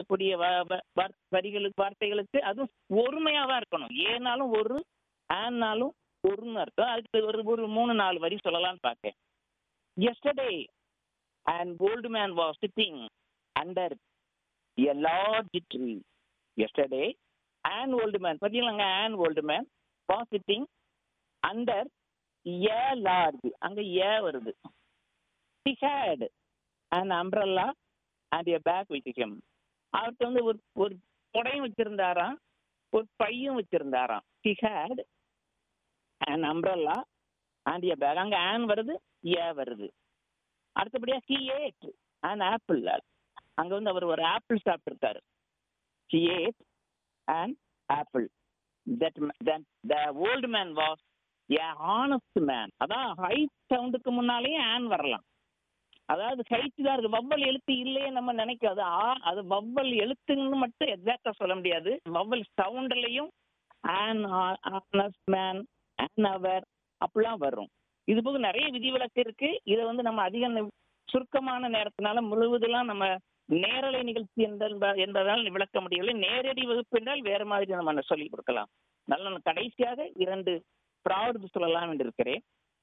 இருக்கக்கூடிய வ- வ- வார்- வரிகளுக்கு வார்த்தைகளுக்கு அதுவும் ஒருமையா தான் இருக்கணும் ஏனாலும் ஒரு ஆனாலும் ஒருன்னு அர்த்தம் அதுக்கு ஒரு ஒரு மூணு நாலு வரி சொல்லலாம்னு பார்த்தேன் yesterday and old man was sitting under a large tree yesterday and old man பார்த்தீங்களாங்க and old man was sitting under a large அங்க ஏ வருது he had an umbrella and a bag with him அவர்கிட்ட வந்து ஒரு ஒரு புடையும் வச்சிருந்தாராம் ஒரு பையும் வச்சிருந்தாராம் he had an umbrella and a bag அங்க ஆன் வருது ஏ வருது அடுத்தபடியா he ate an apple அங்க வந்து அவர் ஒரு ஆப்பிள் சாப்பிட்டிருக்காரு he ate an apple that that the old man was a honest man அதான் ஹைட் சவுண்டுக்கு முன்னாலேயே ஆன் வரலாம் அதாவது ஹைட் தான் இருக்கு வவ்வல் எழுத்து இல்லையே நம்ம நினைக்காது ஆ அது வவ்வல் எழுத்துன்னு மட்டும் எக்ஸாக்டா சொல்ல முடியாது வவ்வல் சவுண்ட்லயும் ஆன் ஆனஸ்ட் மேன் ஆன் அவர் அப்படிலாம் வரும் இது போக நிறைய விதிவிலக்கு இருக்கு இதை வந்து நம்ம அதிக நி- சுருக்கமான நேரத்தினால முழுவதெல்லாம் நம்ம நேரலை நிகழ்ச்சி என்ப- என்பதால் விளக்க முடியவில்லை நேரடி வகுப்பு என்றால் வேற மாதிரி நம்ம சொல்லிக் கொடுக்கலாம் நல்ல கடைசியாக இரண்டு ப்ராவர்பு சொல்லலாம் என்று இருக்கிறேன்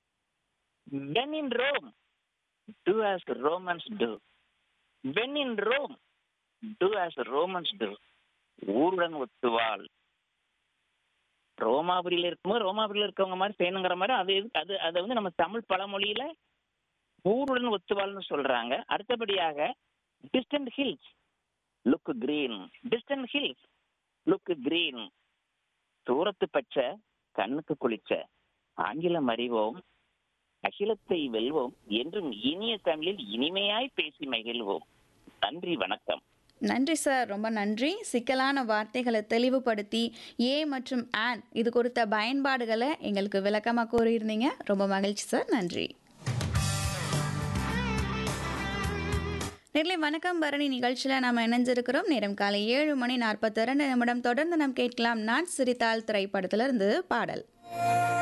when in Rome do as the Romans do when in Rome do as the Romans do ஊருடன் ஒத்துவாள் ரோமாபுரியில இருக்கும்போது ரோமாபுரியில இருக்கவங்க மாதிரி செய்யணுங்கிற மாதிரி அது எது- அது அதை வந்து நம்ம தமிழ் பழமொழியில ஊருடன் ஒத்துவாள்னு சொல்றாங்க அடுத்தபடியாக distant hills look green distant hills look green தூரத்து பச்சை கண்ணுக்கு குளிச்ச ஆங்கிலம் அறிவோம் அகிலத்தை வெல்வோம் என்றும் இனிய தமிழில் இனிமையாய் பேசி மகிழ்வோம் நன்றி வணக்கம் நன்றி சார் ரொம்ப நன்றி சிக்கலான வார்த்தைகளை தெளிவுபடுத்தி ஏ மற்றும் ஆன் இது குறித்த பயன்பாடுகளை எங்களுக்கு விளக்கமாக கூறியிருந்தீங்க ரொம்ப மகிழ்ச்சி சார் நன்றி நேர்களை வணக்கம் பரணி நிகழ்ச்சியில் நாம் இணைஞ்சிருக்கிறோம் நேரம் காலை ஏழு மணி நாற்பத்தி ரெண்டு நிமிடம் தொடர்ந்து நாம் கேட்கலாம் நான் சிரித்தால் திரைப்படத்திலிருந்து பாடல்